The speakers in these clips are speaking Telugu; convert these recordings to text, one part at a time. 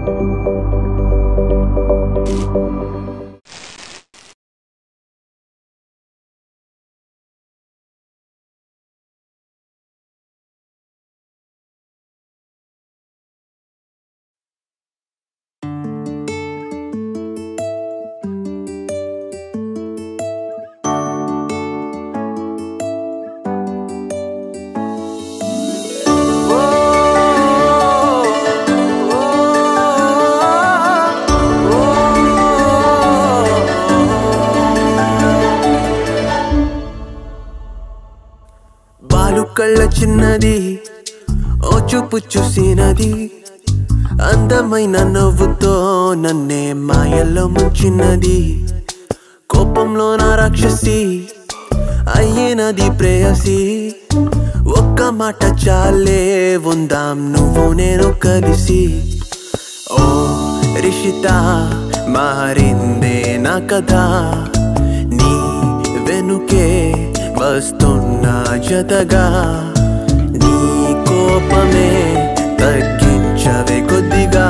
బాలు కళ్ళ చిన్నది ఓ చూపు చూసినది అందమైన నవ్వుతో నన్నే మాయల్లో ముంచినది కోపంలో నా రాక్షసి అయ్యేనది ప్రేయసి ఒక్క మాట చాలే ఉందాం నువ్వు నేను కలిసి ఓ రిషిత మారిందే నా కథ నీ వెనుకే వస్తున్నా జతగా నీ కోపమే తగ్గించవే కొద్దిగా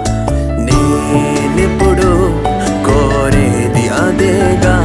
నేనెప్పుడు కోరేది అదేగా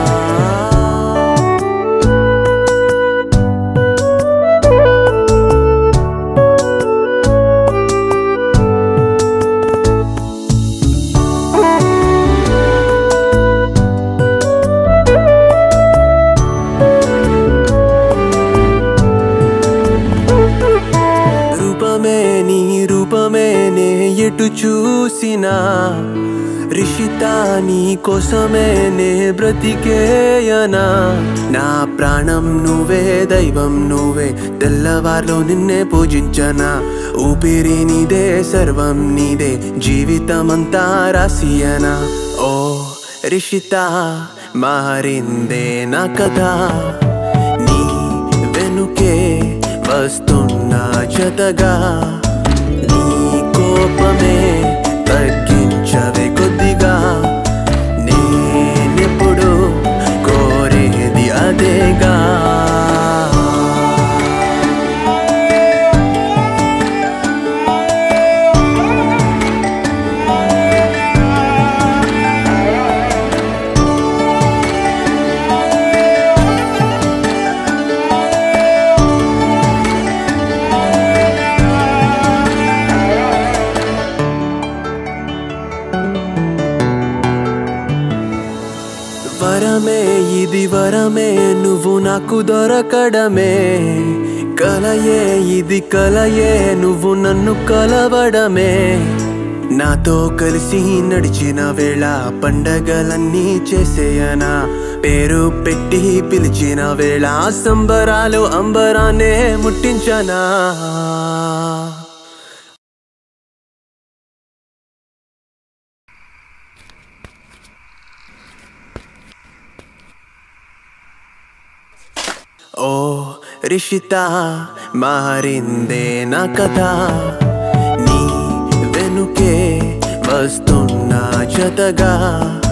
రూపమే నీ రూపమే నే ఎటు చూసినా రిషిత నీ కోసమే నే బ్రతికేయనా నా ప్రాణం నువ్వే దైవం నువ్వే తెల్లవార్లో నిన్నే పూజించనా ఊపిరి నీదే సర్వం నీదే జీవితమంతా రాసియనా ఓ రిషిత మారిందే నా కథ నీ వెనుకే వస్తున్నా జతగా నీ కోపమే తగ్గించవే కొద్దిగా నేనెప్పుడు కోరేది అదేగా వరమే ఇది వరమే నువ్వు నాకు దొరకడమే కలయే ఇది కలయే నువ్వు నన్ను కలవడమే నాతో కలిసి నడిచిన వేళ పండగలన్నీ చేసేయనా పేరు పెట్టి పిలిచిన వేళ సంబరాలు అంబరానే ముట్టించనా ఓ రిషిత మారిందే నా కథ నీ వెనుకే వస్తున్నా జతగా